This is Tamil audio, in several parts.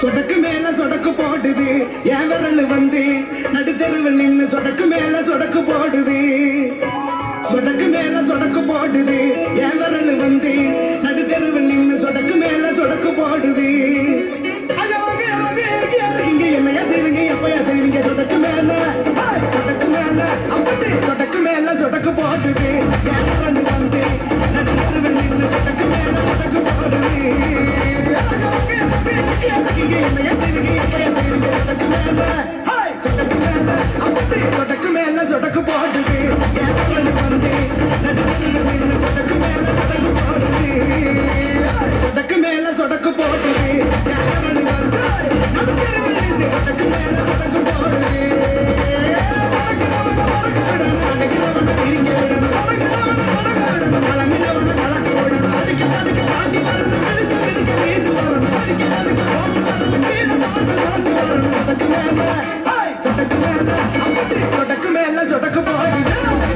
சொடக்கு மேல சொடக்கு போடுது என் விரல் வந்து நடுத்தருவில் நின்னு சொடக்கு மேல சொடக்கு போடுது சொடக்கு மேல சொடக்கு போடுது என் விரல் வந்து நடுத்தருவில் நின்னு சொடக்கு மேல சொடக்கு போடுது ஐயா, வாங்க, வாங்க, இங்க இறங்குங்க. என்னையா செய்வீங்க எப்பயா செய்வீங்க சொடக்கு மேல ஹாய், சொடக்கு மேல அப்படி சொடக்கு மேல சொடக்கு போடுது என் விரல் வந்து நடுத்தருவில் நின்னு சொடக்கு மேல சொடக்கு போடுது ஐயா, வாங்க, வாங்க, இங்க இறங்குங்க. என்னையா செய்வீங்க எப்பயா செய்வீங்க சொடக்கு மேல ஹாய், சொடக்கு மேல அப்படி சொடக்கு மேல சொடக்கு போடுது என் விரல் வந்து நடுத்தருவில் நின்னு சொடக்கு மேல சொடக்கு போடுது சொடக்கு மேல சொடக்கு போடுது என் விரல் வந்து நடுத்தருவில் நின்னு சொடக்கு மேல சொடக்கு போடுது சொடக்கு மேல சொடக்கு போடுது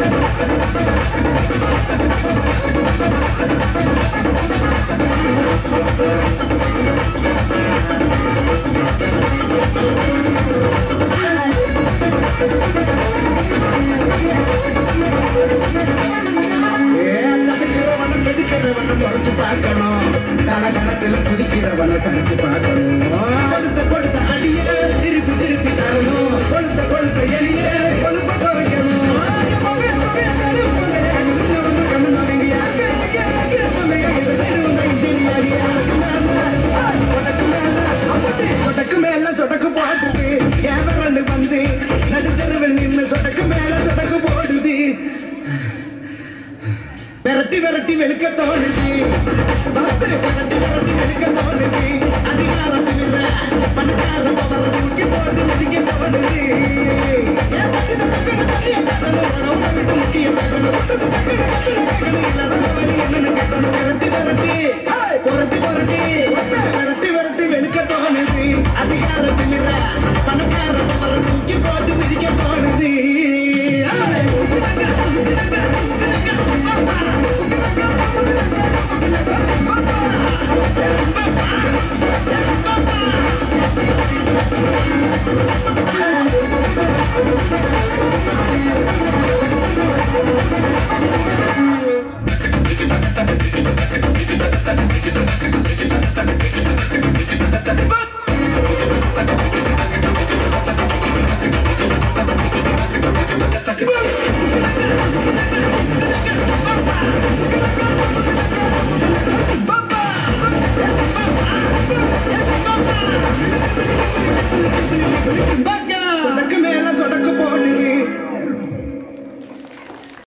தடுக்கிறவன கெடுக்கிறவன குறைச்சு பார்க்கணும் தலகணத்துல குதிக்கிறவன சரிச்சு பார்க்கணும் கொடுத்த கொடுத்த அடிய திருப்பி திருப்பி தரணும் கொளுத்த கொளுத்த எளிய கொழுப்ப குறைக்கணும் சொடக்கு மேல சொடக்கு போடுது என் விரல் வந்து நடுத்தருவில் நின்று சொடக்கு மேல சொடக்கு போடுது விரட்டி விரட்டி வெளுக்க தோணுது பார்த்து விரட்டி விரட்டி வெளுக்க தோணுது அதிகாரத்தில் இல்ல பணக்கார பவர தூக்கி போட்டு மதிக்க தோணுது ஏன் பட்டுது பக்கத்துல தண்ணிய கட்டணும், உணவை விட்டு முட்டிய பார்க்கணும், பட்டுது தக்கன கட்டணும், கேட்கணும், இல்லைன்னா வழி என்னன்னு கேட்கணும். விரட்டி விரட்டி, ஹேய், புரட்டி புரட்டி, ஒண்ணு விரட்டி விரட்டி வெளுக்க தோணுது அதிகாரத்தில் இல்ல பணக்கார பவர தூக்கி போட்டு மிதிக்க தோணுது Bye.